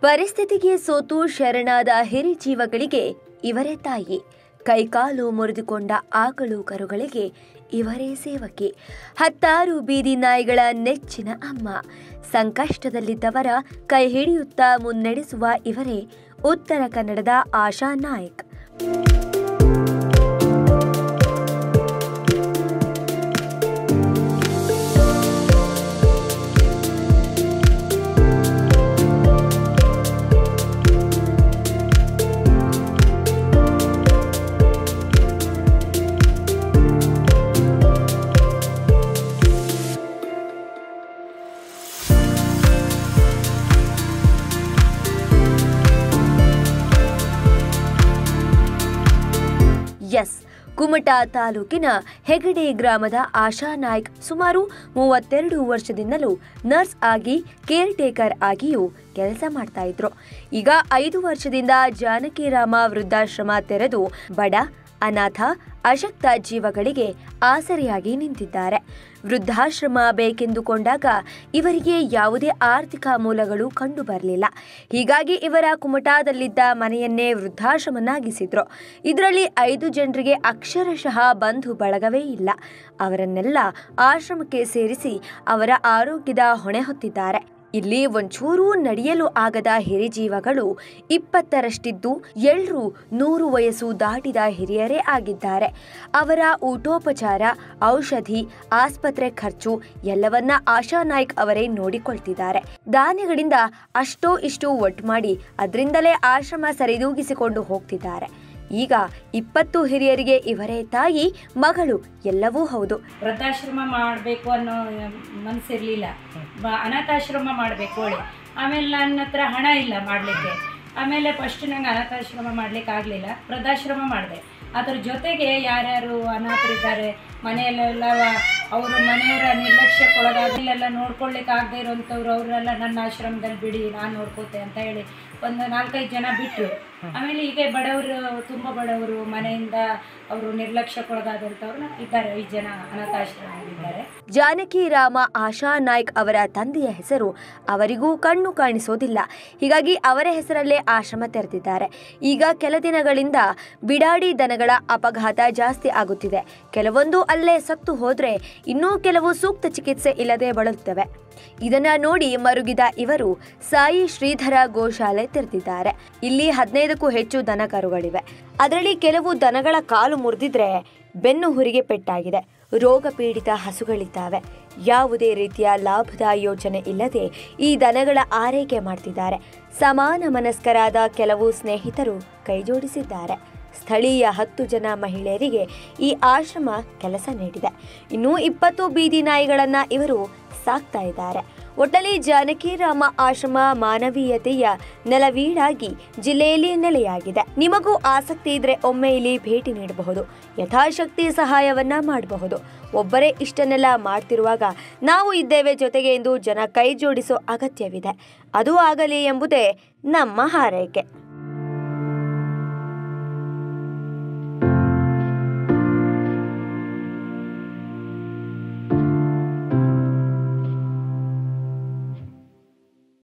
ಪರಿಸ್ಥಿತಿಗೆ ಸೋತು ಶರಣಾದ ಹಿರಿಜೀವಗಳಿಗೆ ಇವರೇ ತಾಯಿ ಕೈಕಾಲು ಮುರಿದುಕೊಂಡ ಆಕಳು ಕರುಗಳಿಗೆ ಇವರೇ ಸೇವಕಿ ಹತ್ತಾರು ಬೀದಿ ನಾಯಿಗಳ ನೆಚ್ಚಿನ ಅಮ್ಮ ಸಂಕಷ್ಟದಲ್ಲಿದ್ದವರ ಕೈ ಹಿಡಿಯುತ್ತಾ ಮುನ್ನಡೆಸುವ ಇವರೇ ಉತ್ತರ ಕನ್ನಡದ ಆಶಾ ನಾಯಕ್ ಎಸ್ ಕುಮಟಾ ತಾಲೂಕಿನ ಹೆಗಡೆ ಗ್ರಾಮದ ಆಶಾ ನಾಯ್ಕ್ ಸುಮಾರು ಮೂವತ್ತೆರಡು ವರ್ಷದಿಂದಲೂ ನರ್ಸ್ ಆಗಿ ಕೇರ್ ಟೇಕರ್ ಆಗಿಯೂ ಕೆಲಸ ಮಾಡ್ತಾ ಇದ್ರು ಈಗ ಐದು ವರ್ಷದಿಂದ ಜಾನಕಿರಾಮ ವೃದ್ಧಾಶ್ರಮ ತೆರೆದು ಬಡ ಅನಾಥ ಅಶಕ್ತ ಜೀವಗಳಿಗೆ ಆಸರೆಯಾಗಿ ನಿಂತಿದ್ದಾರೆ ವೃದ್ಧಾಶ್ರಮ ಬೇಕೆಂದುಕೊಂಡಾಗ ಇವರಿಗೆ ಯಾವುದೇ ಆರ್ಥಿಕ ಮೂಲಗಳು ಕಂಡು ಬರಲಿಲ್ಲ ಹೀಗಾಗಿ ಇವರ ಕುಮಟಾದಲ್ಲಿದ್ದ ಮನೆಯನ್ನೇ ವೃದ್ಧಾಶ್ರಮನಾಗಿಸಿದ್ರು ಇದರಲ್ಲಿ ಐದು ಜನರಿಗೆ ಅಕ್ಷರಶಃ ಬಂಧು ಬಳಗವೇ ಇಲ್ಲ ಅವರನ್ನೆಲ್ಲ ಆಶ್ರಮಕ್ಕೆ ಸೇರಿಸಿ ಅವರ ಆರೋಗ್ಯದ ಹೊಣೆ ಹೊತ್ತಿದ್ದಾರೆ ಇಲ್ಲಿ ಒಂಚೂರು ನಡೆಯಲು ಆಗದ ಹಿರಿಜೀವಗಳು ಇಪ್ಪತ್ತರಷ್ಟಿದ್ದು ಎಲ್ರೂ ನೂರು ವಯಸ್ಸು ದಾಟಿದ ಹಿರಿಯರೇ ಆಗಿದ್ದಾರೆ ಅವರ ಊಟೋಪಚಾರ ಔಷಧಿ ಆಸ್ಪತ್ರೆ ಖರ್ಚು ಎಲ್ಲವನ್ನ ಆಶಾ ನಾಯ್ಕ್ ಅವರೇ ನೋಡಿಕೊಳ್ತಿದ್ದಾರೆ ದಾನಿಗಳಿಂದ ಅಷ್ಟೋ ಇಷ್ಟೋ ಒಟ್ಟು ಮಾಡಿ ಅದರಿಂದಲೇ ಆಶ್ರಮ ಸರಿದೂಗಿಸಿಕೊಂಡು ಹೋಗ್ತಿದ್ದಾರೆ ಈಗ ಇಪ್ಪತ್ತು ಹಿರಿಯರಿಗೆ ಇವರೇ ತಾಯಿ ಮಗಳು ಎಲ್ಲವೂ ಹೌದು ವೃದ್ಧಾಶ್ರಮ ಮಾಡಬೇಕು ಅನ್ನೋ ಮನಸ್ಸಿರಲಿಲ್ಲ ಬ ಅನಾಥಾಶ್ರಮ ಮಾಡಬೇಕು ಹೇಳಿ ಆಮೇಲೆ ನನ್ನ ಹತ್ರ ಹಣ ಇಲ್ಲ ಮಾಡಲಿಕ್ಕೆ ಆಮೇಲೆ ಫಸ್ಟ್ ನಂಗೆ ಅನಾಥಾಶ್ರಮ ಮಾಡ್ಲಿಕ್ಕೆ ಆಗಲಿಲ್ಲ ವೃದ್ಧಾಶ್ರಮ ಮಾಡಿದೆ ಅದ್ರ ಜೊತೆಗೆ ಯಾರ್ಯಾರು ಅನಾಥರಿದ್ದಾರೆ ಮನೆಯಲ್ಲೆಲ್ಲ ಅವರು ಮನೆಯವರ ನಿರ್ಲಕ್ಷ್ಯಕ್ಕೊಳಗಾಗಲೆಲ್ಲ ನೋಡ್ಕೊಳ್ಳಿಕ್ಕೆ ಆಗದೆ ಇರೋಂಥವ್ರು ಅವರೆಲ್ಲ ನನ್ನ ಆಶ್ರಮದಲ್ಲಿ ಬಿಡಿ ನಾನು ನೋಡ್ಕೋತೆ ಅಂತ ಹೇಳಿ ಒಂದು ನಾಲ್ಕೈದು ಜನ ಬಿಟ್ಟರು ಆಮೇಲೆ ಹೀಗೆ ಬಡವರು ತುಂಬ ಬಡವರು ಮನೆಯಿಂದ ಅವರು ನಿರ್ಲಕ್ಷ್ಯಕ್ಕೊಳಗಾದಂಥವ್ರು ಇದ್ದಾರೆ ಐದು ಜನ ಅನಾಥಾಶ್ರಮದಲ್ಲಿದ್ದಾರೆ ಜಾನಕಿ ರಾಮ ಆಶಾ ನಾಯ್ಕ್ ಅವರ ತಂದೆಯ ಹೆಸರು ಅವರಿಗೂ ಕಣ್ಣು ಕಾಣಿಸೋದಿಲ್ಲ ಹೀಗಾಗಿ ಅವರ ಹೆಸರಲ್ಲೇ ಆಶ್ರಮ ತೆರೆದಿದ್ದಾರೆ ಈಗ ಕೆಲ ದಿನಗಳಿಂದ ಬಿಡಾಡಿ ದನಗಳ ಅಪಘಾತ ಜಾಸ್ತಿ ಆಗುತ್ತಿದೆ ಕೆಲವೊಂದು ಅಲ್ಲೇ ಸತ್ತು ಹೋದ್ರೆ ಇನ್ನೂ ಕೆಲವು ಸೂಕ್ತ ಚಿಕಿತ್ಸೆ ಇಲ್ಲದೆ ಬಳಲುತ್ತವೆ ಇದನ್ನ ನೋಡಿ ಮರುಗಿದ ಇವರು ಸಾಯಿ ಶ್ರೀಧರ ಗೋಶಾಲೆ ತೆರೆದಿದ್ದಾರೆ ಇಲ್ಲಿ ಹದಿನೈದಕ್ಕೂ ಹೆಚ್ಚು ದನ ಕರುಗಳಿವೆ ಅದರಲ್ಲಿ ಕೆಲವು ದನಗಳ ಕಾಲು ಮುರಿದಿದ್ರೆ ಬೆನ್ನು ಹುರಿಗೆ ಪೆಟ್ಟಾಗಿದೆ ರೋಗ ಪೀಡಿತ ಹಸುಗಳಿದ್ದಾವೆ ಯಾವುದೇ ರೀತಿಯ ಲಾಭದ ಯೋಜನೆ ಇಲ್ಲದೆ ಈ ದನಗಳ ಆರೈಕೆ ಮಾಡ್ತಿದ್ದಾರೆ ಸಮಾನ ಮನಸ್ಕರಾದ ಕೆಲವು ಸ್ನೇಹಿತರು ಕೈಜೋಡಿಸಿದ್ದಾರೆ ಸ್ಥಳೀಯ ಹತ್ತು ಜನ ಮಹಿಳೆಯರಿಗೆ ಈ ಆಶ್ರಮ ಕೆಲಸ ನೀಡಿದೆ ಇನ್ನು ಇಪ್ಪತ್ತು ಬೀದಿ ನಾಯಿಗಳನ್ನ ಇವರು ಸಾಕ್ತಾ ಇದ್ದಾರೆ ಒಟ್ಟಲ್ಲಿ ಜಾನಕಿರಾಮ ಆಶ್ರಮ ಮಾನವೀಯತೆಯ ನೆಲವೀಡಾಗಿ ಜಿಲ್ಲೆಯಲ್ಲಿ ನೆಲೆಯಾಗಿದೆ ನಿಮಗೂ ಆಸಕ್ತಿ ಇದ್ರೆ ಒಮ್ಮೆ ಇಲ್ಲಿ ಭೇಟಿ ನೀಡಬಹುದು ಯಥಾಶಕ್ತಿ ಸಹಾಯವನ್ನ ಮಾಡಬಹುದು ಒಬ್ಬರೇ ಇಷ್ಟನ್ನೆಲ್ಲ ಮಾಡ್ತಿರುವಾಗ ನಾವು ಇದ್ದೇವೆ ಜೊತೆಗೆ ಎಂದು ಜನ ಕೈ ಜೋಡಿಸೋ ಅಗತ್ಯವಿದೆ ಅದು ಆಗಲಿ ಎಂಬುದೇ ನಮ್ಮ ಹಾರೈಕೆ